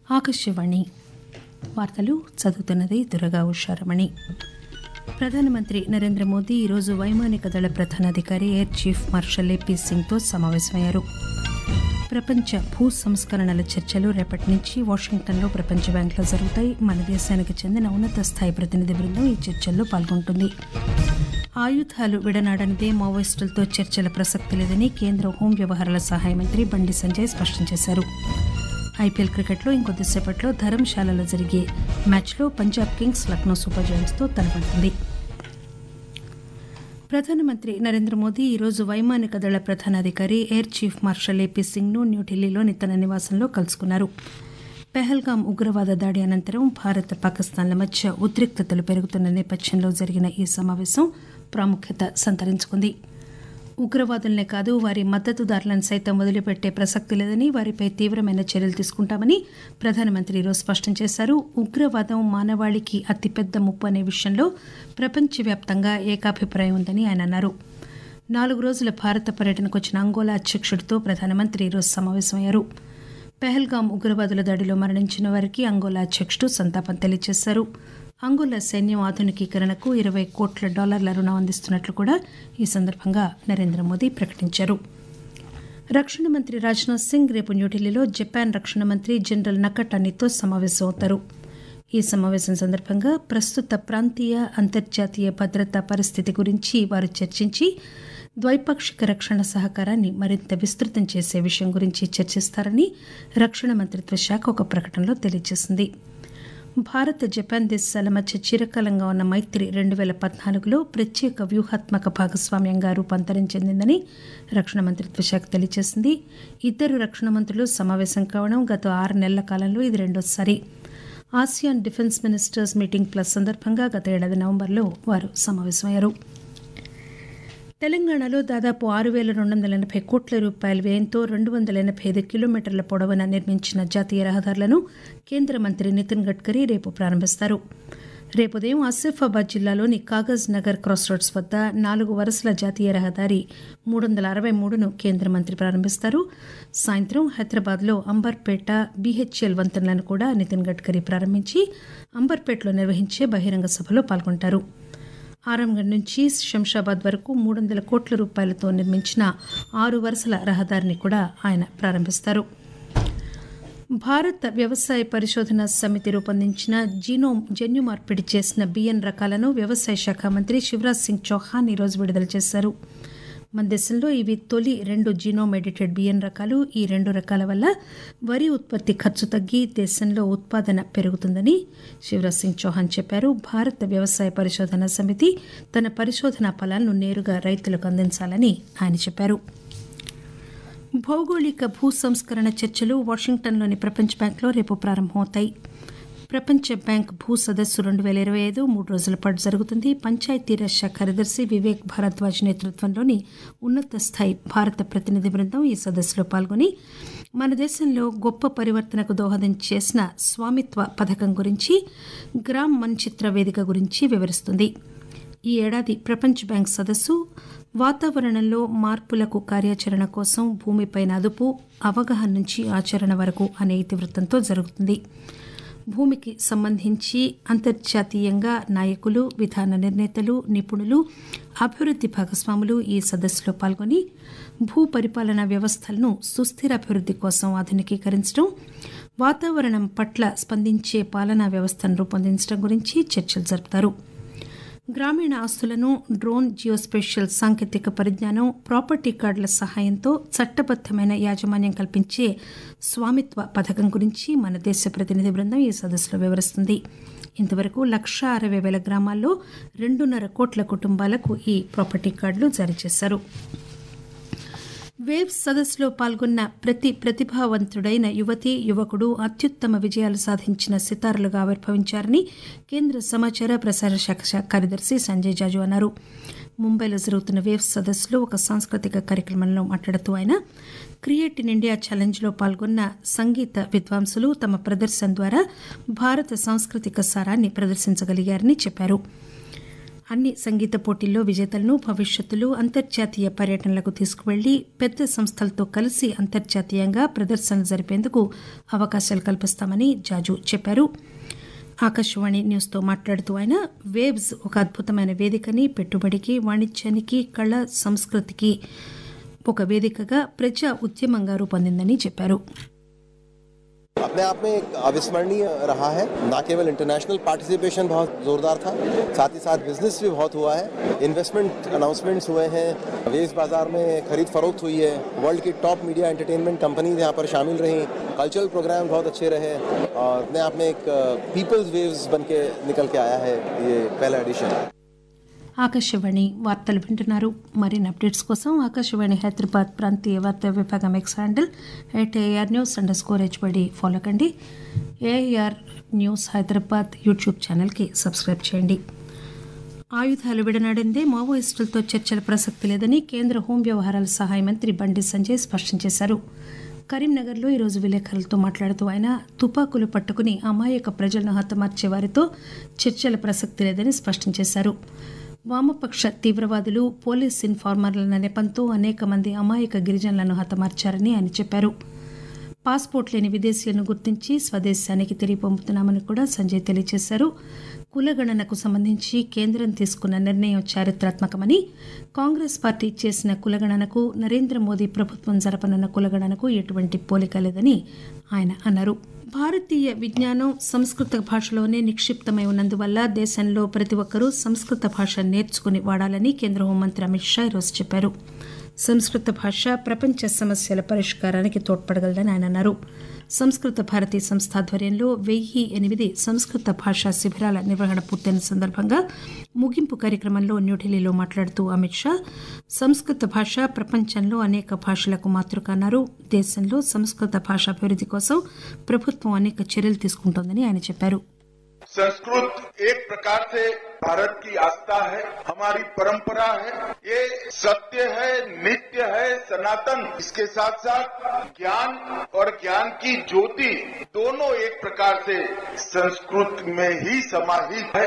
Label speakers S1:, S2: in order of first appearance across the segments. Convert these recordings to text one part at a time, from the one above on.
S1: ఆకాశవాణి వార్తలు చదువుతున్నది దురగా ఉషారమణి ప్రధానమంత్రి నరేంద్ర మోదీ ఈరోజు వైమానిక దళ ప్రధానాధికారి ఎయిర్ చీఫ్ మార్షల్ ఏపీ సింగ్తో సమావేశమయ్యారు ప్రపంచ భూ సంస్కరణల చర్చలు రేపటి నుంచి వాషింగ్టన్లో ప్రపంచ బ్యాంకులో జరుగుతాయి మన దేశానికి చెందిన ఉన్నత స్థాయి ప్రతినిధి బృందం ఈ చర్చల్లో పాల్గొంటుంది ఆయుధాలు విడనాడనిదే మావోయిస్టులతో చర్చల ప్రసక్తి లేదని కేంద్ర హోం వ్యవహారాల సహాయ మంత్రి బండి సంజయ్ స్పష్టం చేశారు ఐపీఎల్ క్రికెట్లో ఇంకొద్దిసేపట్లో ధర్మశాలలో జరిగే మ్యాచ్లో పంజాబ్ కింగ్స్ లక్నో సూపర్ జైంట్స్తో తలపడుతుంది ప్రధానమంత్రి నరేంద్ర మోదీ ఈరోజు వైమానిక దళ ప్రధానాధికారి air chief marshal A P Singh ను న్యూఢిల్లీలోని తన నివాసంలో కలుసుకున్నారు పెహల్గాం ఉగ్రవాద దాడి అనంతరం భారత్ పాకిస్తాన్ల మధ్య ఉద్రిక్తతలు పెరుగుతున్న నేపథ్యంలో జరిగిన ఈ సమావేశం ప్రాముఖ్యత సంతరించుకుంది ఉగ్రవాదులనే కాదు వారి మద్దతుదారులను సైతం వదిలిపెట్టే ప్రసక్తి లేదని వారిపై తీవ్రమైన చర్యలు తీసుకుంటామని ప్రధానమంత్రి ఈరోజు స్పష్టం చేశారు ఉగ్రవాదం మానవాళికి అతిపెద్ద ముప్పు అనే విషయంలో ప్రపంచవ్యాప్తంగా ఏకాభిప్రాయం ఉందని ఆయన అన్నారు నాలుగు రోజుల భారత పర్యటనకు వచ్చిన అంగోలా అధ్యక్షుడితో ప్రధానమంత్రి ఈరోజు సమావేశమయ్యారు పెహల్గాం ఉగ్రవాదుల దాడిలో మరణించిన వారికి అంగోలా అధ్యక్షుడు సంతాపం తెలియజేశారు అంగోలా సైన్యం ఆధునికీకరణకు ఇరవై కోట్ల డాలర్ల రుణం అందిస్తున్నట్లు కూడా ఈ సందర్భంగా నరేంద్ర మోదీ ప్రకటించారు రక్షణ మంత్రి రాజ్నాథ్ సింగ్ రేపు న్యూఢిల్లీలో జపాన్ రక్షణ మంత్రి జనరల్ నకటానితో సమావేశం అవుతారు ఈ సమావేశం సందర్భంగా ప్రస్తుత ప్రాంతీయ అంతర్జాతీయ భద్రతా పరిస్థితి గురించి వారు చర్చించి ద్వైపాక్షిక రక్షణ సహకారాన్ని మరింత విస్తృతం చేసే విషయం గురించి చర్చిస్తారని రక్షణ మంత్రిత్వ శాఖ ఒక ప్రకటనలో తెలియజేసింది భారత్ జపాన్ దేశాల మధ్య చిరకాలంగా ఉన్న మైత్రి రెండు వేల పద్నాలుగులో ప్రత్యేక వ్యూహాత్మక భాగస్వామ్యంగా రూపాంతరం చెందిందని రక్షణ మంత్రిత్వ శాఖ తెలియజేసింది ఇద్దరు రక్షణ మంత్రులు సమావేశం కావడం గత ఆరు నెలల కాలంలో ఇది రెండోసారి ASEAN defence ministers meeting plus సందర్భంగా గత ఏడాది నవంబర్లో వారు సమావేశమయ్యారు తెలంగాణలో దాదాపు ఆరు వేల రెండు వందల ఎనభై కోట్ల రూపాయల వ్యయంతో రెండు వందల ఎనభై ఐదు కిలోమీటర్ల పొడవున నిర్మించిన జాతీయ రహదారులను కేంద్ర మంత్రి నితిన్ గడ్కరీ రేపు ప్రారంభిస్తారు రేపు ఉదయం ఆసిఫాబాద్ జిల్లాలోని కాగజ్ నగర్ క్రాస్ రోడ్స్ వద్ద నాలుగు వరుసల జాతీయ రహదారి మూడు వందల అరవై మూడును కేంద్ర మంత్రి ప్రారంభిస్తారు సాయంత్రం హైదరాబాద్లో అంబర్పేట బీహెచ్ఎల్ వంతెనలను కూడా నితిన్ గడ్కరీ ప్రారంభించి అంబర్పేటలో నిర్వహించే బహిరంగ సభలో పాల్గొంటారు ఆరంగడ్ నుంచి శంషాబాద్ వరకు మూడు వందల కోట్ల రూపాయలతో నిర్మించిన ఆరు వరుసల రహదారిని కూడా ఆయన ప్రారంభిస్తారు భారత వ్యవసాయ పరిశోధన సమితి రూపొందించిన జీనోమ్ జన్యు మార్పిడి చేసిన బియ్యం రకాలను వ్యవసాయ శాఖ మంత్రి శివరాజ్ సింగ్ చౌహాన్ ఈరోజు విడుదల చేశారు మన దేశంలో ఇవి తొలి రెండు జీనోమ్ ఎడిటెడ్ బియ్యం రకాలు ఈ రెండు రకాల వల్ల వరి ఉత్పత్తి ఖర్చు తగ్గి దేశంలో ఉత్పాదన పెరుగుతుందని శివరాజ్ సింగ్ చౌహాన్ చెప్పారు భారత వ్యవసాయ పరిశోధన సమితి తన పరిశోధనా ఫలాలను నేరుగా రైతులకు అందించాలని ఆయన చెప్పారు భౌగోళిక భూ సంస్కరణ చర్చలు వాషింగ్టన్లోని ప్రపంచ బ్యాంక్లో రేపు ప్రారంభమవుతాయి ప్రపంచ బ్యాంక్ భూ సదస్సు రెండు వేల ఇరవై ఐదు మూడు రోజుల పాటు జరుగుతుంది పంచాయతీరాజ్ శాఖ కార్యదర్శి వివేక్ భారద్వాజ్ నేతృత్వంలోని ఉన్నత స్థాయి భారత ప్రతినిధి బృందం ఈ సదస్సులో పాల్గొని మన దేశంలో గొప్ప పరివర్తనకు దోహదం చేసిన స్వామిత్వ పథకం గురించి గ్రామ్ మన్చిత్ర వేదిక గురించి వివరిస్తుంది ఈ ఏడాది ప్రపంచ బ్యాంక్ సదస్సు వాతావరణంలో మార్పులకు కార్యాచరణ కోసం భూమిపైన అదుపు అవగాహన నుంచి ఆచరణ వరకు అనే ఇతివృత్తంతో జరుగుతుంది భూమికి సంబంధించి అంతర్జాతీయంగా నాయకులు విధాన నిర్ణేతలు నిపుణులు అభివృద్ధి భాగస్వాములు ఈ సదస్సులో పాల్గొని భూ పరిపాలనా వ్యవస్థలను సుస్థిర అభివృద్ధి కోసం ఆధునికీకరించడం వాతావరణం పట్ల స్పందించే పాలనా వ్యవస్థను రూపొందించడం గురించి చర్చలు జరుపుతారు గ్రామీణ ఆస్తులను డ్రోన్ జియోస్పేషియల్ సాంకేతిక పరిజ్ఞానం ప్రాపర్టీ కార్డుల సహాయంతో చట్టబద్దమైన యాజమాన్యం కల్పించే స్వామిత్వ పథకం గురించి మన దేశ ప్రతినిధి బృందం ఈ సదస్సులో వివరిస్తుంది ఇంతవరకు లక్ష అరవై వేల గ్రామాల్లో రెండున్నర కోట్ల కుటుంబాలకు ఈ ప్రాపర్టీ కార్డులు జారీ చేశారు వేవ్ సదస్సులో పాల్గొన్న ప్రతి ప్రతిభావంతుడైన యువతి యువకుడు అత్యుత్తమ విజయాలు సాధించిన సితారులుగా ఆవిర్భవించారని కేంద్ర సమాచార ప్రసార శాఖ కార్యదర్శి సంజయ్ జాజు అన్నారు ముంబైలో జరుగుతున్న వేవ్ సదస్సులో ఒక సాంస్కృతిక కార్యక్రమంలో మాట్లాడుతూ ఆయన క్రియేట్ ఇన్ ఇండియా ఛాలెంజ్లో పాల్గొన్న సంగీత విద్వాంసులు తమ ప్రదర్శన ద్వారా భారత సాంస్కృతిక సారాన్ని ప్రదర్శించగలిగారని చెప్పారు అన్ని సంగీత పోటీల్లో విజేతలను భవిష్యత్తులో అంతర్జాతీయ పర్యటనలకు తీసుకువెళ్లి పెద్ద సంస్థలతో కలిసి అంతర్జాతీయంగా ప్రదర్శనలు జరిపేందుకు అవకాశాలు కల్పిస్తామని జాజు చెప్పారు ఆకాశవాణి న్యూస్తో మాట్లాడుతూ ఆయన వేవ్స్ ఒక అద్భుతమైన వేదికని పెట్టుబడికి వాణిజ్యానికి కళ సంస్కృతికి ఒక వేదికగా ప్రజా ఉద్యమంగా రూపొందిందని చెప్పారు
S2: अपने आप में एक अविस्मरणीय रहा है न केवल इंटरनेशनल पार्टिसिपेशन बहुत जोरदार था साथ ही साथ बिजनेस भी बहुत हुआ है इन्वेस्टमेंट अनाउंसमेंट्स हुए हैं वेज बाजार में खरीद फरोख्त हुई है वर्ल्ड की टॉप मीडिया एंटरटेनमेंट कंपनीज यहाँ पर शामिल रही कल्चरल प्रोग्राम बहुत अच्छे रहे और अपने आप में एक पीपल्स वेव्स बन के निकल के आया है ये पहला एडिशन
S1: ఆకాశవాణి వార్తలు వింటున్నారు మరిన్ని అప్డేట్స్ కోసం ఆకాశవాణి హైదరాబాద్ ప్రాంతీయ వార్తా విభాగం X handle at A R news under score హెచ్బడి ఫాలో కండి ఏఆర్ న్యూస్ హైదరాబాద్ యూట్యూబ్ ఛానల్కి సబ్స్క్రైబ్ చేయండి ఆయుధాలు విడనాడిందే మావోయిస్టులతో చర్చల ప్రసక్తి లేదని కేంద్ర హోం వ్యవహారాల సహాయ మంత్రి బండి సంజయ్ స్పష్టం చేశారు కరీంనగర్లో ఈరోజు విలేకరులతో మాట్లాడుతూ ఆయన తుపాకులు పట్టుకుని అమాయక ప్రజలను హతమార్చే వారితో చర్చల ప్రసక్తి లేదని స్పష్టం చేశారు వామపక్ష తీవ్రవాదులు పోలీస్ ఇన్ఫార్మర్ల నెపంతో అనేక మంది అమాయక గిరిజనులను హతమార్చారని ఆయన చెప్పారు పాస్పోర్ట్ లేని విదేశీయులను గుర్తించి స్వదేశానికి తిరిగి పంపుతున్నామని కూడా సంజయ్ తెలియజేశారు కులగణనకు సంబంధించి కేంద్రం తీసుకున్న నిర్ణయం చారిత్రాత్మకమని కాంగ్రెస్ పార్టీ చేసిన కులగణనకు నరేంద్ర మోదీ ప్రభుత్వం జరపనున్న కులగణనకు ఎటువంటి పోలిక లేదని ఆయన అన్నారు భారతీయ విజ్ఞానం సంస్కృత భాషలోనే నిక్షిప్తమై ఉన్నందువల్ల దేశంలో ప్రతి ఒక్కరూ సంస్కృత భాష నేర్చుకుని వాడాలని కేంద్ర హోంమంత్రి అమిత్ షా ఈరోజు చెప్పారు సంస్కృత భాష ప్రపంచ సమస్యల పరిష్కారానికి తోడ్పడగలదని ఆయన అన్నారు సంస్కృత భారతి సంస్థ ఆధ్వర్యంలో వెయ్యి ఎనిమిది సంస్కృత భాషా శిబిరాల నిర్వహణ పూర్తయిన సందర్భంగా ముగింపు కార్యక్రమంలో న్యూఢిల్లీలో మాట్లాడుతూ అమిత్ షా సంస్కృత భాష ప్రపంచంలో అనేక భాషలకు మాతృక అన్నారు దేశంలో సంస్కృత భాష అభివృద్ధి కోసం ప్రభుత్వం అనేక చర్యలు తీసుకుంటోందని ఆయన చెప్పారు
S3: संस्कृत एक प्रकार से भारत की आस्था है हमारी परंपरा है ये सत्य है नित्य है सनातन इसके साथ साथ ज्ञान और ज्ञान की ज्योति दोनों एक प्रकार से संस्कृत में ही समाहित है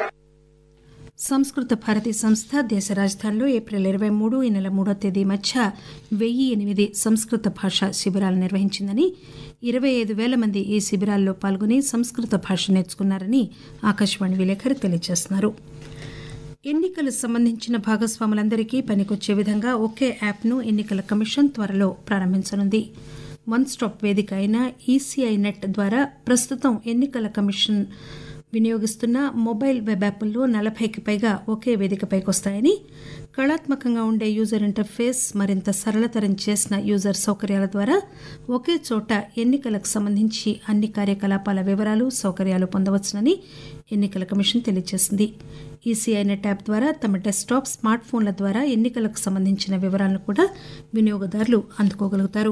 S1: సంస్కృత భారతి సంస్థ దేశ రాజధానిలో ఏప్రిల్ ఇరవై మూడు ఈ నెల మూడో తేదీ మధ్య వెయ్యి ఎనిమిది సంస్కృత భాషా శిబిరాలు నిర్వహించిందని ఇరవై ఐదు వేల మంది ఈ శిబిరాల్లో పాల్గొని సంస్కృత భాష నేర్చుకున్నారని ఆకాశవాణి విలేకరి తెలియజేస్తున్నారు ఎన్నికలకు సంబంధించిన భాగస్వాములందరికీ పనికొచ్చే విధంగా ఒకే యాప్ను ఎన్నికల కమిషన్ త్వరలో ప్రారంభించనుంది వన్ స్టాప్ వేదిక అయిన ఈసీఐ నెట్ ద్వారా ప్రస్తుతం ఎన్నికల కమిషన్ వినియోగిస్తున్న మొబైల్ వెబ్ యాప్ల్లో నలభైకి పైగా ఒకే వేదికపైకి వస్తాయని కళాత్మకంగా ఉండే యూజర్ ఇంటర్ఫేస్ మరింత సరళతరం చేసిన యూజర్ సౌకర్యాల ద్వారా ఒకే చోట ఎన్నికలకు సంబంధించి అన్ని కార్యకలాపాల వివరాలు సౌకర్యాలు పొందవచ్చునని ఎన్నికల కమిషన్ తెలియజేసింది ఈసీఐ నెట్ యాప్ ద్వారా తమ డెస్క్టాప్ స్మార్ట్ ఫోన్ల ద్వారా ఎన్నికలకు సంబంధించిన వివరాలను కూడా వినియోగదారులు అందుకోగలుగుతారు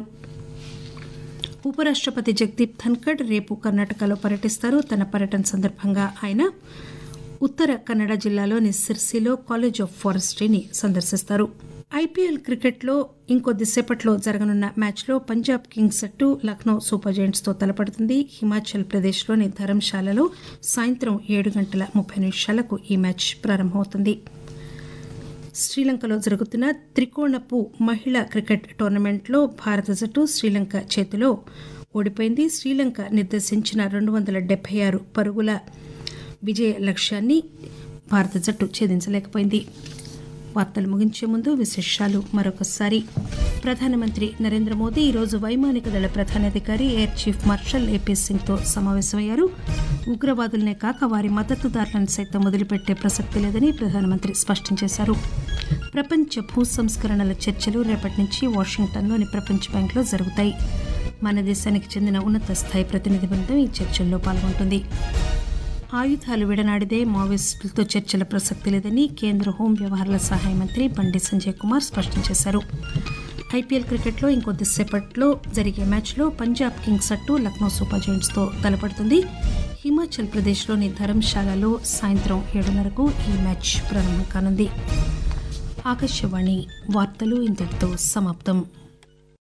S1: ఉపరాష్టపతి జగదీప్ ధన్కడ్ రేపు కర్ణాటకలో పర్యటిస్తారు తన పర్యటన సందర్భంగా ఆయన ఉత్తర కన్నడ జిల్లాలోని సిర్సిలో కాలేజ్ ఆఫ్ ఫారెస్ట్రీని సందర్శిస్తారు ఐపీఎల్ క్రికెట్లో ఇంకొద్దిసేపట్లో జరగనున్న మ్యాచ్లో పంజాబ్ కింగ్స్ జట్టు లక్నో సూపర్ జైంట్స్తో తలపడుతుంది హిమాచల్ ప్రదేశ్లోని ధర్మశాలలో సాయంత్రం ఏడు గంటల ముప్పై నిమిషాలకు ఈ మ్యాచ్ ప్రారంభమవుతుంది శ్రీలంకలో జరుగుతున్న త్రికోణపు మహిళా క్రికెట్ టోర్నమెంట్లో భారత జట్టు శ్రీలంక చేతిలో ఓడిపోయింది శ్రీలంక నిర్దేశించిన రెండు వందల డెబ్బై ఆరు పరుగుల విజయ లక్ష్యాన్ని భారత జట్టు ఛేదించలేకపోయింది వార్తలు ముగించే ముందు విశేషాలు మరొకసారి ప్రధానమంత్రి నరేంద్ర మోదీ ఈరోజు వైమానిక దళ ప్రధానాధికారి ఎయిర్ చీఫ్ మార్షల్ ఏపీ సింగ్తో సమావేశమయ్యారు ఉగ్రవాదులనే కాక వారి మద్దతుదారులను సైతం వదిలిపెట్టే ప్రసక్తి లేదని ప్రధానమంత్రి స్పష్టం చేశారు ప్రపంచ భూ సంస్కరణల చర్చలు రేపటి నుంచి వాషింగ్టన్లోని ప్రపంచ బ్యాంకులో జరుగుతాయి మన దేశానికి చెందిన ఉన్నత స్థాయి ప్రతినిధి బృందం ఈ చర్చల్లో పాల్గొంటుంది ఆయుధాలు విడనాడిదే మావోయిస్టులతో చర్చల ప్రసక్తి లేదని కేంద్ర హోం వ్యవహారాల సహాయ మంత్రి బండి సంజయ్ కుమార్ స్పష్టం చేశారు ఐపీఎల్ క్రికెట్లో ఇంకొద్దిసేపట్లో జరిగే మ్యాచ్లో పంజాబ్ కింగ్స్ అట్టు లక్నో సూపర్ జైంట్స్తో తలపడుతుంది హిమాచల్ ప్రదేశ్లోని ధర్మశాలలో సాయంత్రం ఏడున్నరకు ఈ మ్యాచ్ ప్రారంభం కానుంది ఆకాశవాణి వార్తలు ఇంతటితో సమాప్తం